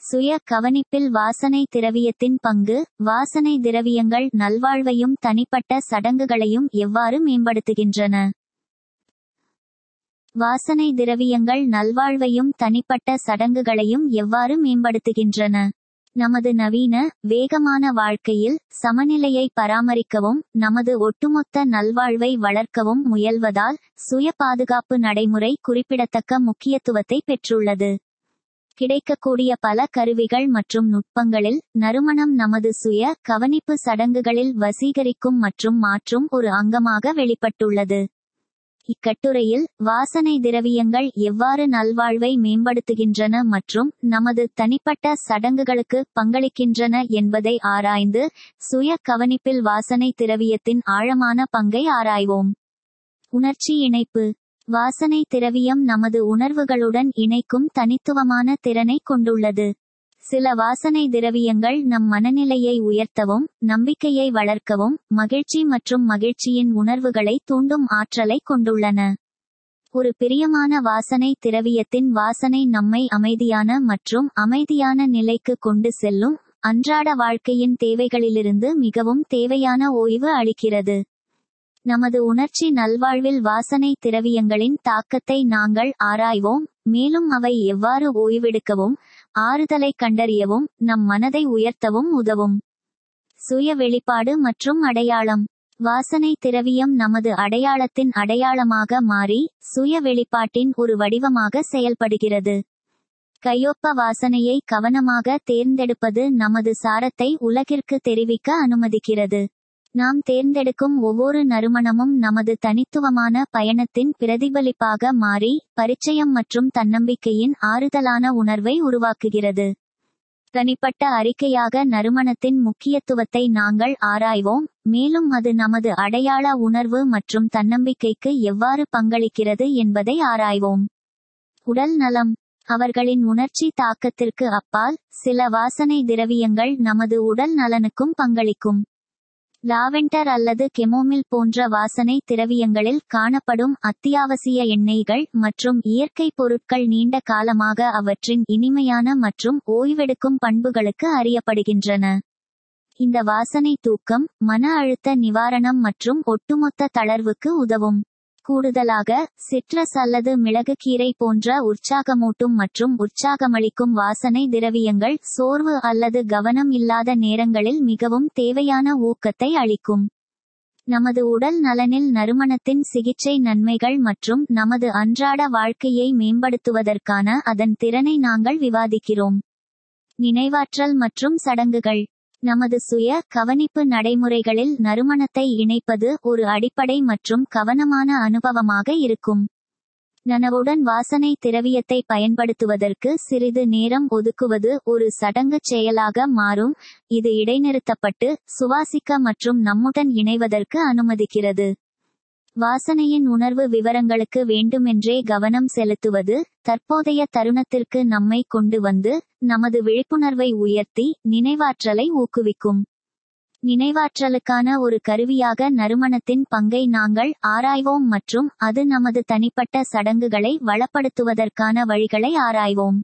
சுய கவனிப்பில் வாசனை திரவியத்தின் பங்கு வாசனை திரவியங்கள் நல்வாழ்வையும் தனிப்பட்ட சடங்குகளையும் எவ்வாறு மேம்படுத்துகின்றன வாசனை திரவியங்கள் நல்வாழ்வையும் தனிப்பட்ட சடங்குகளையும் எவ்வாறு மேம்படுத்துகின்றன நமது நவீன வேகமான வாழ்க்கையில் சமநிலையை பராமரிக்கவும் நமது ஒட்டுமொத்த நல்வாழ்வை வளர்க்கவும் முயல்வதால் சுய பாதுகாப்பு நடைமுறை குறிப்பிடத்தக்க முக்கியத்துவத்தை பெற்றுள்ளது கிடைக்கக்கூடிய பல கருவிகள் மற்றும் நுட்பங்களில் நறுமணம் நமது சுய கவனிப்பு சடங்குகளில் வசீகரிக்கும் மற்றும் மாற்றும் ஒரு அங்கமாக வெளிப்பட்டுள்ளது இக்கட்டுரையில் வாசனை திரவியங்கள் எவ்வாறு நல்வாழ்வை மேம்படுத்துகின்றன மற்றும் நமது தனிப்பட்ட சடங்குகளுக்கு பங்களிக்கின்றன என்பதை ஆராய்ந்து சுய கவனிப்பில் வாசனை திரவியத்தின் ஆழமான பங்கை ஆராய்வோம் உணர்ச்சி இணைப்பு வாசனை திரவியம் நமது உணர்வுகளுடன் இணைக்கும் தனித்துவமான திறனை கொண்டுள்ளது சில வாசனை திரவியங்கள் நம் மனநிலையை உயர்த்தவும் நம்பிக்கையை வளர்க்கவும் மகிழ்ச்சி மற்றும் மகிழ்ச்சியின் உணர்வுகளை தூண்டும் ஆற்றலை கொண்டுள்ளன ஒரு பிரியமான வாசனை திரவியத்தின் வாசனை நம்மை அமைதியான மற்றும் அமைதியான நிலைக்கு கொண்டு செல்லும் அன்றாட வாழ்க்கையின் தேவைகளிலிருந்து மிகவும் தேவையான ஓய்வு அளிக்கிறது நமது உணர்ச்சி நல்வாழ்வில் வாசனை திரவியங்களின் தாக்கத்தை நாங்கள் ஆராய்வோம் மேலும் அவை எவ்வாறு ஓய்வெடுக்கவும் ஆறுதலை கண்டறியவும் நம் மனதை உயர்த்தவும் உதவும் சுய வெளிப்பாடு மற்றும் அடையாளம் வாசனை திரவியம் நமது அடையாளத்தின் அடையாளமாக மாறி சுய வெளிப்பாட்டின் ஒரு வடிவமாக செயல்படுகிறது கையொப்ப வாசனையை கவனமாக தேர்ந்தெடுப்பது நமது சாரத்தை உலகிற்கு தெரிவிக்க அனுமதிக்கிறது நாம் தேர்ந்தெடுக்கும் ஒவ்வொரு நறுமணமும் நமது தனித்துவமான பயணத்தின் பிரதிபலிப்பாக மாறி பரிச்சயம் மற்றும் தன்னம்பிக்கையின் ஆறுதலான உணர்வை உருவாக்குகிறது தனிப்பட்ட அறிக்கையாக நறுமணத்தின் முக்கியத்துவத்தை நாங்கள் ஆராய்வோம் மேலும் அது நமது அடையாள உணர்வு மற்றும் தன்னம்பிக்கைக்கு எவ்வாறு பங்களிக்கிறது என்பதை ஆராய்வோம் உடல் நலம் அவர்களின் உணர்ச்சி தாக்கத்திற்கு அப்பால் சில வாசனை திரவியங்கள் நமது உடல் நலனுக்கும் பங்களிக்கும் லாவெண்டர் அல்லது கெமோமில் போன்ற வாசனை திரவியங்களில் காணப்படும் அத்தியாவசிய எண்ணெய்கள் மற்றும் இயற்கை பொருட்கள் நீண்ட காலமாக அவற்றின் இனிமையான மற்றும் ஓய்வெடுக்கும் பண்புகளுக்கு அறியப்படுகின்றன இந்த வாசனை தூக்கம் மன அழுத்த நிவாரணம் மற்றும் ஒட்டுமொத்த தளர்வுக்கு உதவும் கூடுதலாக சிட்ரஸ் அல்லது மிளகுக்கீரை போன்ற உற்சாகமூட்டும் மற்றும் உற்சாகமளிக்கும் வாசனை திரவியங்கள் சோர்வு அல்லது கவனம் இல்லாத நேரங்களில் மிகவும் தேவையான ஊக்கத்தை அளிக்கும் நமது உடல் நலனில் நறுமணத்தின் சிகிச்சை நன்மைகள் மற்றும் நமது அன்றாட வாழ்க்கையை மேம்படுத்துவதற்கான அதன் திறனை நாங்கள் விவாதிக்கிறோம் நினைவாற்றல் மற்றும் சடங்குகள் நமது சுய கவனிப்பு நடைமுறைகளில் நறுமணத்தை இணைப்பது ஒரு அடிப்படை மற்றும் கவனமான அனுபவமாக இருக்கும் நனவுடன் வாசனை திரவியத்தை பயன்படுத்துவதற்கு சிறிது நேரம் ஒதுக்குவது ஒரு சடங்குச் செயலாக மாறும் இது இடைநிறுத்தப்பட்டு சுவாசிக்க மற்றும் நம்முடன் இணைவதற்கு அனுமதிக்கிறது வாசனையின் உணர்வு விவரங்களுக்கு வேண்டுமென்றே கவனம் செலுத்துவது தற்போதைய தருணத்திற்கு நம்மை கொண்டு வந்து நமது விழிப்புணர்வை உயர்த்தி நினைவாற்றலை ஊக்குவிக்கும் நினைவாற்றலுக்கான ஒரு கருவியாக நறுமணத்தின் பங்கை நாங்கள் ஆராய்வோம் மற்றும் அது நமது தனிப்பட்ட சடங்குகளை வளப்படுத்துவதற்கான வழிகளை ஆராய்வோம்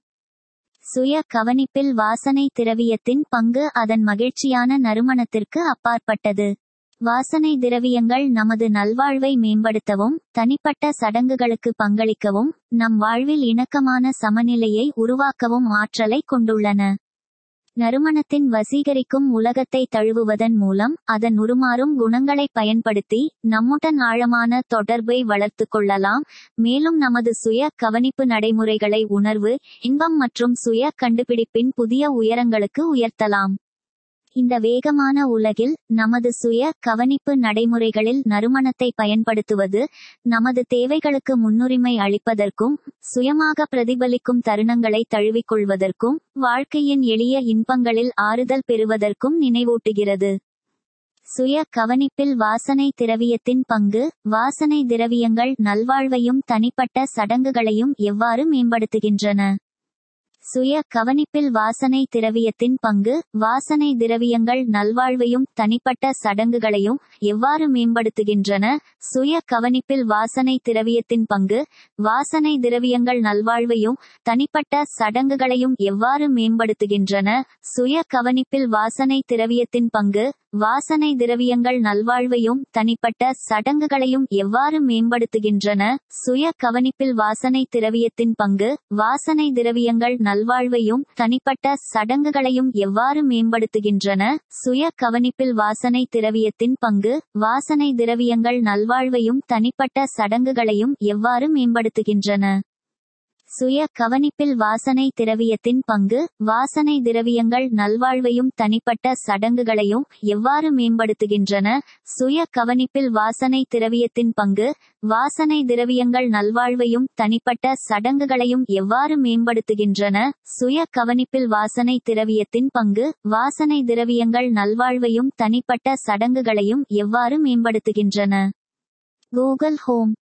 சுய கவனிப்பில் வாசனை திரவியத்தின் பங்கு அதன் மகிழ்ச்சியான நறுமணத்திற்கு அப்பாற்பட்டது வாசனை திரவியங்கள் நமது நல்வாழ்வை மேம்படுத்தவும் தனிப்பட்ட சடங்குகளுக்கு பங்களிக்கவும் நம் வாழ்வில் இணக்கமான சமநிலையை உருவாக்கவும் ஆற்றலை கொண்டுள்ளன நறுமணத்தின் வசீகரிக்கும் உலகத்தை தழுவுவதன் மூலம் அதன் உருமாறும் குணங்களை பயன்படுத்தி நம்முடன் ஆழமான தொடர்பை வளர்த்து கொள்ளலாம் மேலும் நமது சுய கவனிப்பு நடைமுறைகளை உணர்வு இன்பம் மற்றும் சுய கண்டுபிடிப்பின் புதிய உயரங்களுக்கு உயர்த்தலாம் இந்த வேகமான உலகில் நமது சுய கவனிப்பு நடைமுறைகளில் நறுமணத்தை பயன்படுத்துவது நமது தேவைகளுக்கு முன்னுரிமை அளிப்பதற்கும் சுயமாக பிரதிபலிக்கும் தருணங்களை தழுவிக்கொள்வதற்கும் வாழ்க்கையின் எளிய இன்பங்களில் ஆறுதல் பெறுவதற்கும் நினைவூட்டுகிறது சுய கவனிப்பில் வாசனை திரவியத்தின் பங்கு வாசனை திரவியங்கள் நல்வாழ்வையும் தனிப்பட்ட சடங்குகளையும் எவ்வாறு மேம்படுத்துகின்றன சுய கவனிப்பில் வாசனை திரவியத்தின் பங்கு வாசனை திரவியங்கள் நல்வாழ்வையும் தனிப்பட்ட சடங்குகளையும் எவ்வாறு மேம்படுத்துகின்றன சுய கவனிப்பில் வாசனை திரவியத்தின் பங்கு வாசனை திரவியங்கள் நல்வாழ்வையும் தனிப்பட்ட சடங்குகளையும் எவ்வாறு மேம்படுத்துகின்றன சுய கவனிப்பில் வாசனை திரவியத்தின் பங்கு வாசனை திரவியங்கள் நல்வாழ்வையும் தனிப்பட்ட சடங்குகளையும் எவ்வாறு மேம்படுத்துகின்றன சுய கவனிப்பில் வாசனை திரவியத்தின் பங்கு வாசனை திரவியங்கள் நல்வாழ்வையும் தனிப்பட்ட சடங்குகளையும் எவ்வாறு மேம்படுத்துகின்றன சுய கவனிப்பில் வாசனை திரவியத்தின் பங்கு வாசனை திரவியங்கள் நல்வாழ்வையும் தனிப்பட்ட சடங்குகளையும் எவ்வாறு மேம்படுத்துகின்றன சுய கவனிப்பில் வாசனை திரவியத்தின் பங்கு வாசனை திரவியங்கள் நல்வாழ்வையும் தனிப்பட்ட சடங்குகளையும் எவ்வாறு மேம்படுத்துகின்றன சுய கவனிப்பில் வாசனை திரவியத்தின் பங்கு வாசனை திரவியங்கள் நல்வாழ்வையும் தனிப்பட்ட சடங்குகளையும் எவ்வாறு மேம்படுத்துகின்றன சுய கவனிப்பில் வாசனை திரவியத்தின் பங்கு வாசனை திரவியங்கள் நல்வாழ்வையும் தனிப்பட்ட சடங்குகளையும் எவ்வாறு மேம்படுத்துகின்றன கூகுள் ஹோம்